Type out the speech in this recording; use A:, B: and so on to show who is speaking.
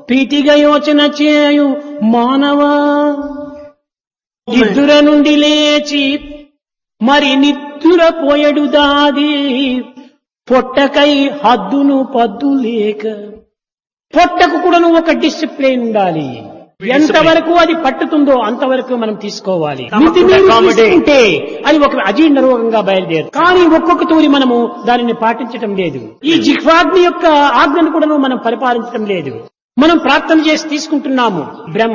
A: ప్రీతిగా యోచన చేయు మానవా నిద్ర నుండి లేచి మరి నిద్ర పోయడు దాది పొట్టకై హద్దును పద్దు లేక పొట్టకు కూడా నువ్వు ఒక డిసిప్లిన్ ఉండాలి ఎంతవరకు అది పట్టుతుందో అంతవరకు మనం తీసుకోవాలి
B: Come up to
A: మితిమీరి
B: accommodate.
A: తీసుకుంటే అది ఒక అజీర్ణ రోగంగా బయలుదేరు కానీ ఒక్కొక్క తూరి మనము దానిని పాటించటం లేదు ఈ జిహ్వాగ్ని యొక్క ఆజ్ఞను కూడా మనం పరిపాలించడం లేదు మనం ప్రార్థన చేసి తీసుకుంటున్నాము బ్రహ్మ